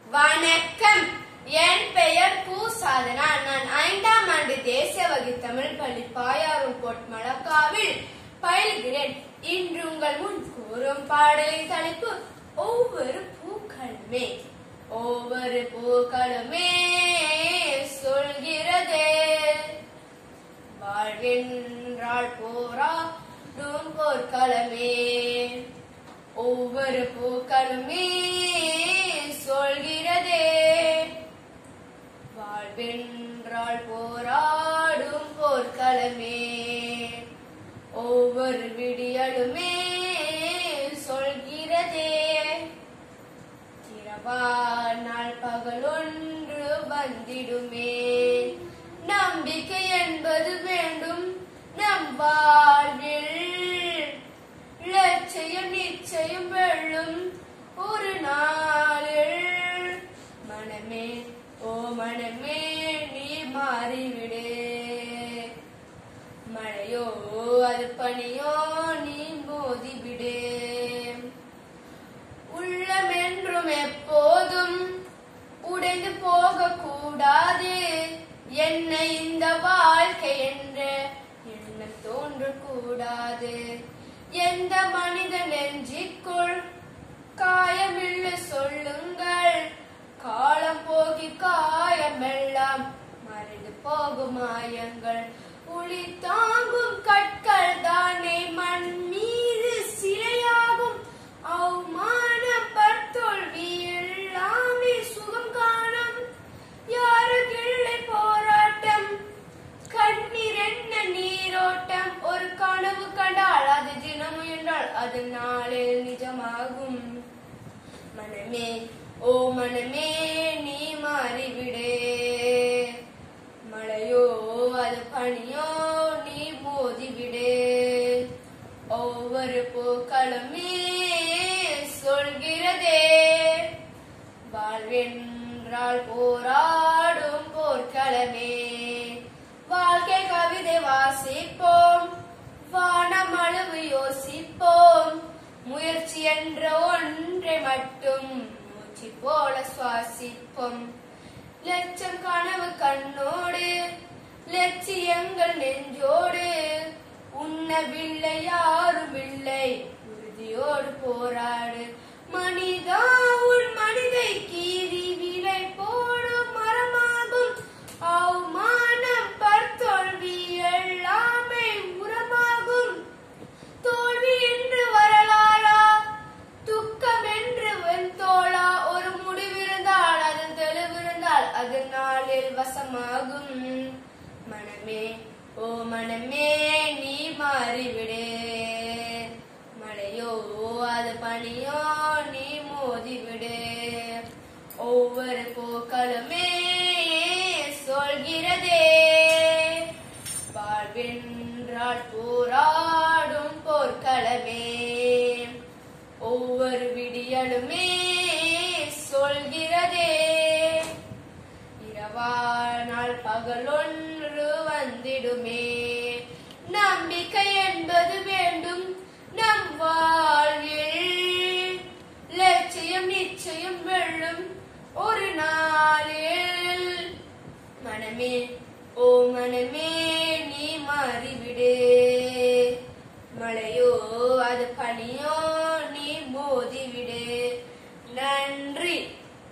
வணக்கம் என் பெயர் கு சாதனா நான் ஐந்தாம் ஆண்டு தேசிய வகை தமிழ் பள்ளி பாயாரும் கோட் மலக்காவில் பயில்கிறேன் இன்று உங்கள் முன் கூறும் பாடலின் தலைப்பு ஒவ்வொரு பூக்களுமே ஒவ்வொரு பூக்களுமே சொல்கிறதே வாழ்கின்றாள் போராடும் போர்க்களமே ஒவ்வொரு பூக்களுமே சொல்கிறதே வாழ்வென்றால் போராடும் போர்க்களமே ஒவ்வொரு விடியலுமே சொல்கிறதே இரவானால் பகலொன்று வந்திடுமே நம்பிக்கை என்பது வேண்டும் நம் வாழ்வில் லட்சியம் நிச்சயம் வெல்லும் ஒரு நாளில் மனமே ஓ மனமே நீ மாறிவிடு மழையோ அது பனியோ நீ மோதிவிடு உள்ளமென்றும் எப்போதும் உடைந்து போக கூடாது என்னை இந்த வாழ்க்கை என்ற எண்ணம் தோன்றக்கூடாது எந்த மனித நெஞ்சிக்குள் காயமில்லை சொல்லுங்கள் காலம் போகி காயமெல்லாம் மறைந்து போகும் மாயங்கள் உளி தாங்கும் கற்கள் தானே மண் மீது சிலையாகும் அவமானம் பத்தோல்வி எல்லாமே சுகம் காணும் யாருக்கில்லை போராட்டம் கண்ணீர் என்ன நீரோட்டம் ஒரு கனவு கண்டால் அது தினம் என்றால் அது நாளில் நிஜமாகும் மனமே ஓ மனமே நீ மாறிவிடு மழையோ அது பனியோ நீ மோதிவிடு ஒவ்வொரு பூக்களுமே சொல்கிறதே வாழ்வென்றால் போராடும் போர்க்களமே வாழ்க்கை கவிதை வாசிப்போம் வானமளவு யோசிப்போம் முயற்சி என்ற ஒன்றை மட்டும் மூச்சு போல சுவாசிப்போம் லட்சம் கனவு கண்ணோடு லட்சியங்கள் நெஞ்சோடு உண்ணவில்லை யாரும் இல்லை உறுதியோடு போராடு மனிதா உன் மனிதை கீறி விலை போடும் மரமாகும் அவமானம் பற்தோல்வி எல்லாமே உரமாகும் தோல்வி என்று வரலாறா துக்கம் என்று வெண்தோளா ஒரு முடிவிருந்தால் அதில் தெளிவிருந்தால் அது நாளில் வசமாகும் மனமே ஓ மனமே நீ மாறிவிடு மழையோ அது பனியோ நீ மோதிவிடு ஒவ்வொரு பூக்களுமே சொல்கிறதே வாழ்வென்றால் போராடும் போர்க்களமே ஒவ்வொரு விடியலுமே சொல்கிறதே இரவானால் பகலொன்று வந்திடுமே நம்பிக்கை என்பது வேண்டும் நம் வாழ்வில் லட்சியம் நிச்சயம் வெல்லும் ஒரு நாளில் மனமே ஓ மனமே நீ மாறிவிடு